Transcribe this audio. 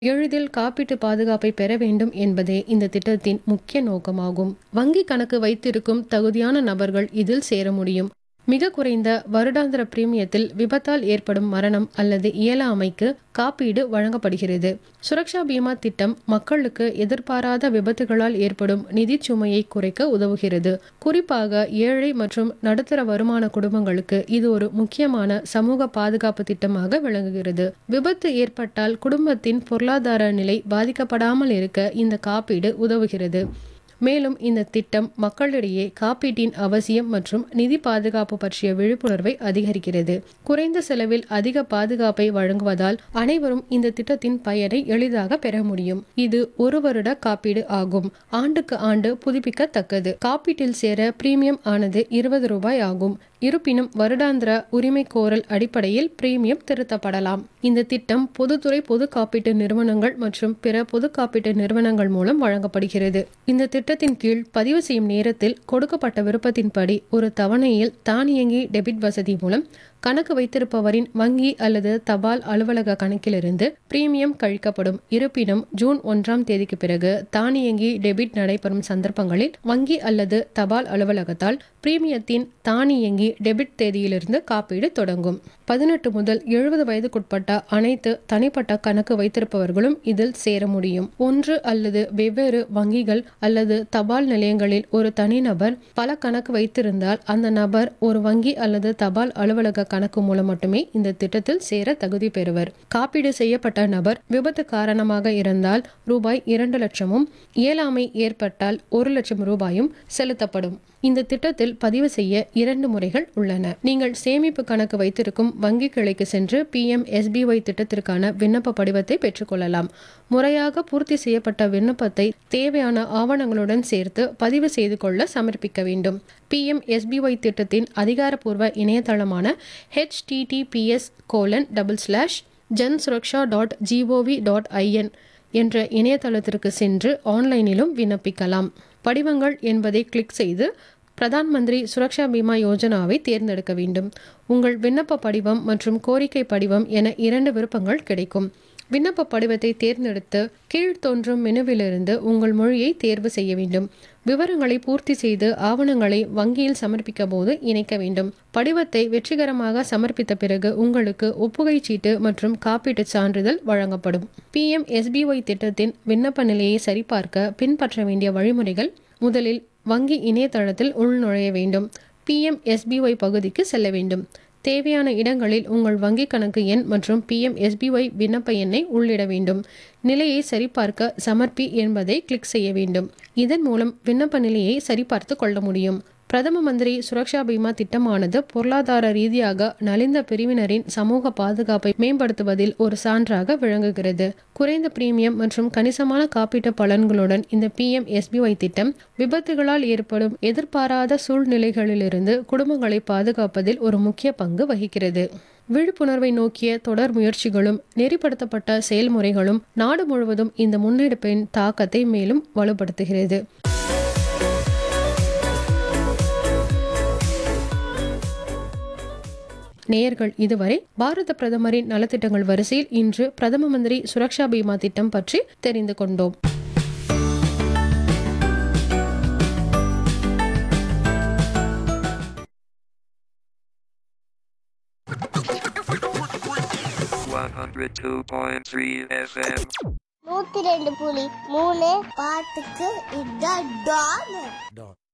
எளிதில் காப்பீட்டு பாதுகாப்பை பெற வேண்டும் என்பதே இந்த திட்டத்தின் முக்கிய நோக்கமாகும் வங்கி கணக்கு வைத்திருக்கும் தகுதியான நபர்கள் இதில் சேர முடியும் மிக குறைந்த வருடாந்திர பிரீமியத்தில் விபத்தால் ஏற்படும் மரணம் அல்லது இயலாமைக்கு காப்பீடு வழங்கப்படுகிறது சுரக்ஷா பீமா திட்டம் மக்களுக்கு எதிர்பாராத விபத்துகளால் ஏற்படும் நிதி சுமையை குறைக்க உதவுகிறது குறிப்பாக ஏழை மற்றும் நடுத்தர வருமான குடும்பங்களுக்கு இது ஒரு முக்கியமான சமூக பாதுகாப்பு திட்டமாக விளங்குகிறது விபத்து ஏற்பட்டால் குடும்பத்தின் பொருளாதார நிலை பாதிக்கப்படாமல் இருக்க இந்த காப்பீடு உதவுகிறது மேலும் இந்த திட்டம் மக்களிடையே காப்பீட்டின் அவசியம் மற்றும் நிதி பாதுகாப்பு பற்றிய விழிப்புணர்வை அதிகரிக்கிறது குறைந்த செலவில் அதிக பாதுகாப்பை வழங்குவதால் அனைவரும் இந்த திட்டத்தின் பயனை எளிதாக பெற முடியும் இது ஒரு வருட காப்பீடு ஆகும் ஆண்டுக்கு ஆண்டு புதுப்பிக்கத்தக்கது காப்பீட்டில் சேர பிரீமியம் ஆனது இருபது ரூபாய் ஆகும் இருப்பினும் வருடாந்திர உரிமை கோரல் அடிப்படையில் பிரீமியம் திருத்தப்படலாம் இந்த திட்டம் பொதுத்துறை பொது காப்பீட்டு நிறுவனங்கள் மற்றும் பிற பொது காப்பீட்டு நிறுவனங்கள் மூலம் வழங்கப்படுகிறது இந்த திட்டத்தின் கீழ் பதிவு செய்யும் நேரத்தில் கொடுக்கப்பட்ட விருப்பத்தின்படி ஒரு தவணையில் தானியங்கி டெபிட் வசதி மூலம் கணக்கு வைத்திருப்பவரின் வங்கி அல்லது தபால் அலுவலக கணக்கிலிருந்து பிரீமியம் கழிக்கப்படும் இருப்பினும் ஜூன் ஒன்றாம் தேதிக்கு பிறகு தானியங்கி டெபிட் நடைபெறும் சந்தர்ப்பங்களில் வங்கி அல்லது தபால் அலுவலகத்தால் பிரீமியத்தின் தானியங்கி டெபிட் தேதியிலிருந்து காப்பீடு தொடங்கும் பதினெட்டு முதல் எழுபது வயதுக்குட்பட்ட அனைத்து தனிப்பட்ட கணக்கு வைத்திருப்பவர்களும் இதில் சேர முடியும் ஒன்று அல்லது வெவ்வேறு வங்கிகள் அல்லது தபால் நிலையங்களில் ஒரு தனிநபர் பல கணக்கு வைத்திருந்தால் அந்த நபர் ஒரு வங்கி அல்லது தபால் அலுவலக கணக்கு மூலம் மட்டுமே இந்த திட்டத்தில் சேர தகுதி பெறுவர் காப்பீடு செய்யப்பட்ட நபர் விபத்து காரணமாக இருந்தால் ரூபாய் இரண்டு லட்சமும் இயலாமை ஏற்பட்டால் ஒரு லட்சம் ரூபாயும் செலுத்தப்படும் இந்த திட்டத்தில் பதிவு செய்ய இரண்டு முறைகள் உள்ளன நீங்கள் சேமிப்பு கணக்கு வைத்திருக்கும் வங்கி கிளைக்கு சென்று பி எம் எஸ்பிஒய் திட்டத்திற்கான விண்ணப்ப படிவத்தை பெற்றுக்கொள்ளலாம் முறையாக பூர்த்தி செய்யப்பட்ட விண்ணப்பத்தை தேவையான ஆவணங்களுடன் சேர்த்து பதிவு செய்து கொள்ள சமர்ப்பிக்க வேண்டும் பி எம் எஸ்பிஒய் திட்டத்தின் அதிகாரப்பூர்வ இணையதளமான HTTPS colon double slash Jan Suraksha dot G O V dot IN என்ற இணையதளத்திற்கு சென்று ஆன்லைனிலும் விண்ணப்பிக்கலாம் படிவங்கள் என்பதை கிளிக் செய்து பிரதான் மந்திரி சுரக்ஷா பீமா யோஜனாவை தேர்ந்தெடுக்க வேண்டும் உங்கள் விண்ணப்ப படிவம் மற்றும் கோரிக்கை படிவம் என இரண்டு விருப்பங்கள் கிடைக்கும் விண்ணப்ப படிவத்தை தேர்ந்தெடுத்து கீழ் தோன்றும் மெனுவிலிருந்து உங்கள் மொழியை தேர்வு செய்ய வேண்டும் விவரங்களை பூர்த்தி செய்து ஆவணங்களை வங்கியில் சமர்ப்பிக்க போது இணைக்க வேண்டும் படிவத்தை வெற்றிகரமாக சமர்ப்பித்த பிறகு உங்களுக்கு ஒப்புகை சீட்டு மற்றும் காப்பீட்டுச் சான்றிதழ் வழங்கப்படும் பி எம் எஸ்பிஒய் திட்டத்தின் விண்ணப்ப நிலையை சரிபார்க்க பின்பற்ற வேண்டிய வழிமுறைகள் முதலில் வங்கி இணையதளத்தில் உள்நுழைய வேண்டும் பி எம் எஸ்பிஒய் பகுதிக்கு செல்ல வேண்டும் தேவையான இடங்களில் உங்கள் வங்கி கணக்கு எண் மற்றும் பி எம் எஸ்பிஒய் விண்ணப்ப எண்ணை உள்ளிட வேண்டும் நிலையை சரிபார்க்க சமர்ப்பி என்பதை கிளிக் செய்ய வேண்டும் இதன் மூலம் விண்ணப்ப நிலையை சரிபார்த்து கொள்ள முடியும் பிரதம மந்திரி சுரக்ஷா பீமா திட்டமானது பொருளாதார ரீதியாக நலிந்த பிரிவினரின் சமூக பாதுகாப்பை மேம்படுத்துவதில் ஒரு சான்றாக விளங்குகிறது குறைந்த பிரீமியம் மற்றும் கணிசமான காப்பீட்டு பலன்களுடன் இந்த பி எம் எஸ்பிஒய் திட்டம் விபத்துகளால் ஏற்படும் எதிர்பாராத சூழ்நிலைகளிலிருந்து குடும்பங்களை பாதுகாப்பதில் ஒரு முக்கிய பங்கு வகிக்கிறது விழிப்புணர்வை நோக்கிய தொடர் முயற்சிகளும் நெறிப்படுத்தப்பட்ட செயல்முறைகளும் நாடு முழுவதும் இந்த முன்னெடுப்பின் தாக்கத்தை மேலும் வலுப்படுத்துகிறது நேயர்கள் இதுவரை பாரத பிரதமரின் நலத்திட்டங்கள் வரிசையில் இன்று பிரதம மந்திரி சுரக்ஷா பீமா திட்டம் பற்றி தெரிந்து கொண்டோம் One hundred two point three FM. நூத்தி ரெண்டு புலி மூணு பாட்டுக்கு இதான் டான்